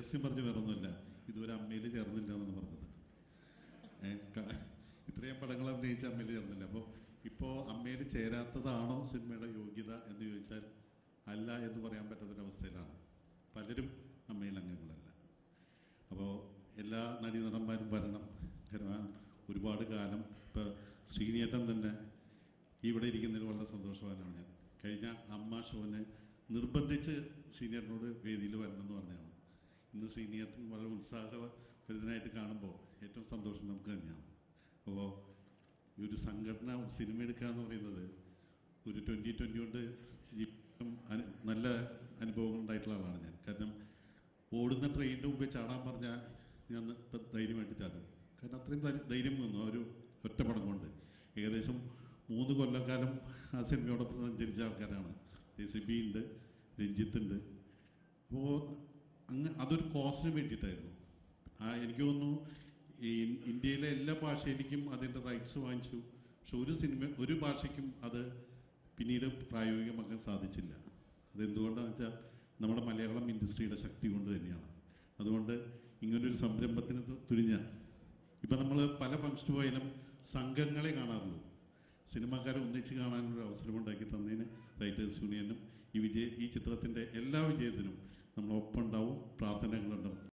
രഹസ്യം പറഞ്ഞ് വേറൊന്നുമില്ല ഇതുവരെ അമ്മയിൽ ചേർന്നില്ല എന്നാണ് പറഞ്ഞത് ഏ, ക- ഇത്രയും പടങ്ങൾ അഭിനയിച്ച അമ്മയിൽ ചേർന്നില്ല അപ്പോൾ ഇപ്പോൾ അമ്മയിൽ ചേരാത്തതാണോ സിനിമയുടെ യോഗ്യത എന്ന് ചോദിച്ചാൽ അല്ല എന്ന് പറയാൻ പറ്റാത്തൊരവസ്ഥയിലാണ് പലരും അമ്മയിൽ അംഗങ്ങളല്ല അപ്പോൾ എല്ലാ നടീനടന്മാരും വരണം കാരണം ഒരുപാട് കാലം ഇപ്പോൾ ശ്രീനിയേട്ടൻ തന്നെ ഇവിടെ ഇരിക്കുന്നതിൽ വളരെ സന്തോഷവാനാണ് ഞാൻ കഴിഞ്ഞ അമ്മ ഷോന് നിർബന്ധിച്ച് ശ്രീനിയേട്ടനോട് വേദിയിൽ വരണമെന്ന് പറഞ്ഞതാണ് ഇന്ന് ശ്രീനിയേട്ടൻ വളരെ ഉത്സാഹഭരിതനായിട്ട് കാണുമ്പോൾ ഏറ്റവും സന്തോഷം നമുക്ക് തന്നെയാണ് അപ്പോൾ ഈ ഒരു സംഘടന ഒരു സിനിമ എടുക്കുക എന്ന് പറയുന്നത് ഒരു ട്വൻറ്റി ട്വൻറ്റി കൊണ്ട് ജീവിതം അനു- നല്ല അനുഭവങ്ങൾ ഉണ്ടായിട്ടുള്ള ആളാണ് ഞാൻ കാരണം ഓടുന്ന ട്രെയിനിൻ്റെ മുമ്പേ ചാടാൻ പറഞ്ഞാൽ ഞാൻ ഇപ്പം ധൈര്യമായിട്ട് ചാടും കാരണം അത്രയും ധൈ- ധൈര്യം വന്നു ആ ഒരു ഒറ്റപ്പടം കൊണ്ട് ഏകദേശം മൂന്ന് കൊല്ലക്കാലം ആ സിനിമയോടൊപ്പം സഞ്ചരിച്ച ആൾക്കാരാണ് സിബി ഉണ്ട് രഞ്ജിത്ത് ഉണ്ട് അപ്പോൾ അങ്ങ് അതൊരു കോസിന് വേണ്ടിയിട്ടായിരുന്നു ആ എനിക്ക് തോന്നുന്നു ഈ ഇന്ത്യയിലെ എല്ലാ ഭാഷയിലേക്കും അതിൻ്റെ റൈറ്റ്സ് വാങ്ങിച്ചു പക്ഷെ ഒരു സിനിമ ഒരു ഭാഷയ്ക്കും അത് പിന്നീട് പ്രായോഗികമാക്കാൻ സാധിച്ചില്ല അതെന്തുകൊണ്ടാണെന്ന് വെച്ചാൽ നമ്മുടെ മലയാളം ഇൻഡസ്ട്രിയുടെ ശക്തി കൊണ്ട് തന്നെയാണ് അതുകൊണ്ട് ഇങ്ങനൊരു സംരംഭത്തിന് തു- തുനിഞ്ഞ ഇപ്പം നമ്മൾ പല ഫംഗ്ഷന് പോയാലും സംഘങ്ങളെ കാണാറുള്ളൂ സിനിമാക്കാരെ ഒന്നിച്ച് കാണാനൊരു അവസരം ഉണ്ടാക്കി തന്നതിന് റൈറ്റേഴ്സ് യൂണിയനും ഈ വിജയ ഈ ചിത്രത്തിൻ്റെ എല്ലാ വിജയത്തിനും നമ്മളൊപ്പം ഉണ്ടാവും പ്രാർത്ഥനകളുണ്ടാവും